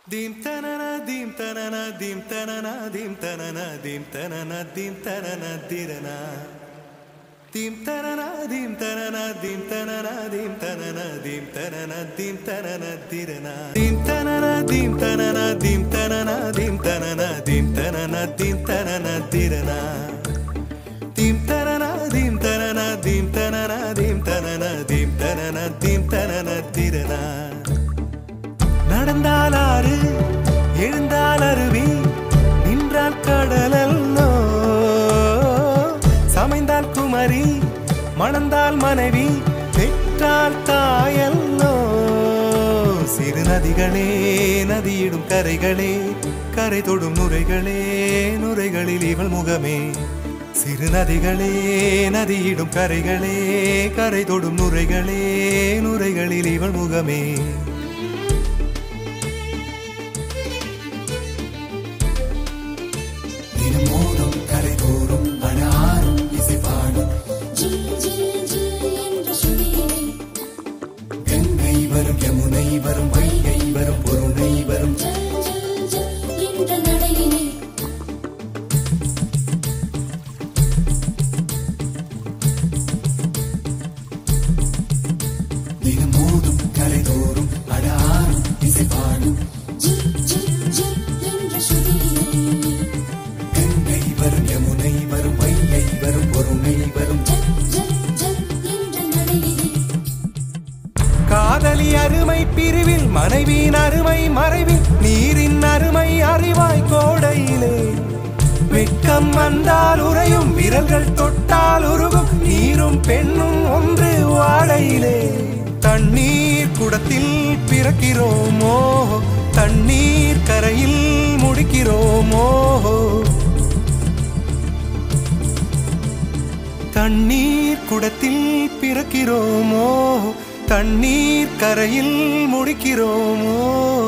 Dim tanana dim tanana dim tanana dim tanana dim tanana dim tanana dirana Dim tanana dim tanana dim tanana dim tanana dim tanana dim tanana dirana Dim tanana dim tanana dim tanana dim tanana dim tanana dim tanana dirana Dim tanana dim tanana dim tanana dim tanana dim tanana dim tanana dirana நடந்தால் ஆறு எழுந்தால் அருவி நின்றால் கடலல்லோ சமைந்தால் குமரி மணந்தால் மனைவி பெற்றால் தாயல்லோ சிறு நதிகளே நதியிடும் கரைகளே கரை தொடும் நுரைகளே நுரைகளில் இவள் முகமே சிறு நதிகளே நதியிடும் கரைகளே கரை தொடும் நுரைகளே நுரைகளில் இவள் முகமே தினமோதும் கரைதோறும் அடாரும் இசை பாடும் ஜி ஜி ஜி என்ற சுழியிலே கங்கை வரும் யமுனை வரும் வைகை வரும் பொருணை வரும் ஜல் ஜல் ஜல் என்ற நடையிலே தினமோதும் கரைதோறும் அடாரும் இசை பாடும் ஜி ஜி ஜி என்ற சுழியிலே கங்கை வரும் யமுனை வரும் வைகை வரும் பொருணை வரும் ஜல் ஜல் ஜல் என்ற நடையிலே காதலி அருமை பிரிவில் மனைவியின் அருமை மறைவில் நீரின் அருமை அறிவாய் கோடையிலே வெட்கம் வந்தால் உறையும் விரல்கள் தொட்டால் உருகும் நீரும் பெண்ணும் ஒன்று வாடையிலே தண்ணீர் குடத்தில் பிறக்கிறோமோ தண்ணீர் கரையில் முடிக்கிறோமோ தண்ணீர் குடத்தில் பிறக்கிறோமோ தண்ணீர் கரையில் முடிக்கிறோமோ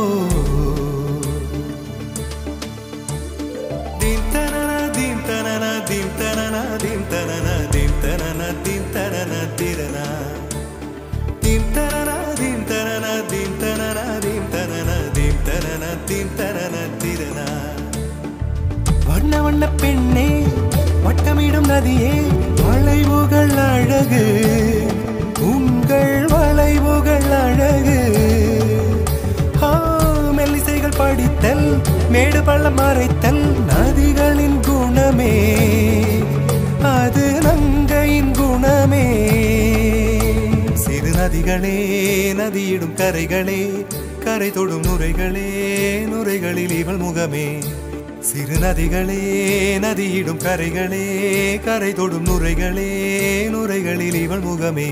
தீம் தனன தீம் தனன தீம் தனன தீம் தனன தீம் தனன தீம் தனன திரனா தீம் தனன தீம் தனன தீம் தனன தீம் தனன தீம் தனன தீம் தனன திரனா வண்ண வண்ண பெண்ணே வட்டமிடும் நதியே வளைவுகள் அழகு உங்கள் வளைவுகள் அழகு ஆ, மெல்லிசைகள் படித்தல் மேடு பள்ளம் மறைத்தல் நதிகளின் குணமே அது நங்கையின் குணமே சிறு நதிகளே நதியிடும் கரைகளே கரை தொடும் நுரைகளே நுரைகளில் இவள் முகமே சிறு நதிகளே நதியிடும் கரைகளே கரை தொடும் நுரைகளே நுரைகளில் இவள் முகமே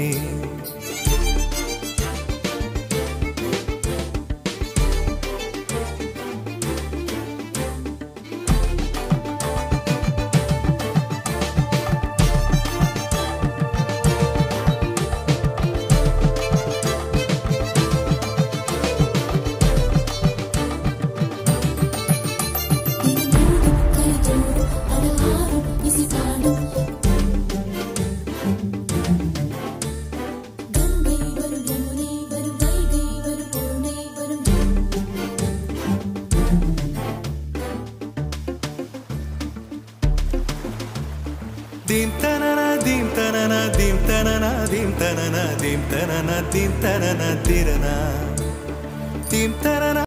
தினமோதும் கரைதோறும் அடாரும் இசை பாடும் கங்கை வரும் யமுனை வரும் வைகை வரும் பொருணை வரும் தீம் தனன தீம் தனன தீம் தனன தீம் தனன தீம் தனன தீம் தனன திரனா தீம் தனன